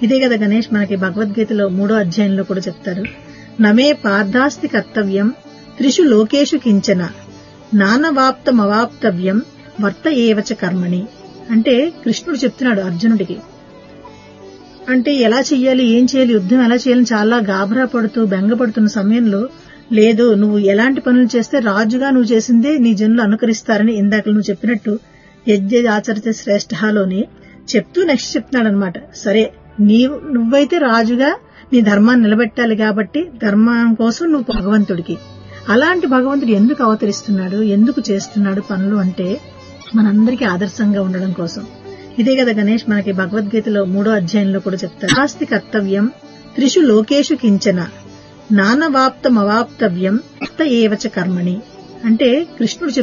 ఇదే కదా గణేష్ మనకి భగవద్గీతలో మూడో అధ్యాయంలో కూడా చెప్తారు నమే పార్థాస్తి కర్తవ్యం త్రిషు లోకేషు కించన నానవాప్తమవాప్తవ్యం వర్త ఏవచ కర్మణి అంటే కృష్ణుడు చెప్తున్నాడు అర్జునుడికి అంటే ఎలా చెయ్యాలి ఏం చేయాలి యుద్ధం ఎలా చేయాలని చాలా గాబరా పడుతూ బెంగపడుతున్న సమయంలో లేదు నువ్వు ఎలాంటి పనులు చేస్తే రాజుగా నువ్వు చేసిందే నీ జనులు అనుకరిస్తారని ఇందాక నువ్వు చెప్పినట్టు యజ్ఞ ఆచరిత శ్రేష్ఠలోని చెప్తూ నెక్స్ట్ చెప్తున్నాడు అనమాట సరే నీవు నువ్వైతే రాజుగా నీ ధర్మాన్ని నిలబెట్టాలి కాబట్టి ధర్మం కోసం నువ్వు భగవంతుడికి అలాంటి భగవంతుడు ఎందుకు అవతరిస్తున్నాడు ఎందుకు చేస్తున్నాడు పనులు అంటే మనందరికీ ఆదర్శంగా ఉండడం కోసం ఇదే కదా గణేష్ మనకి భగవద్గీతలో మూడో అధ్యాయంలో కూడా చెప్తారు ఆస్తి కర్తవ్యం త్రిషు లోకేషు కించన నానవాప్తమవాప్తవ్యం ఏవచ కర్మణి అంటే కృష్ణుడు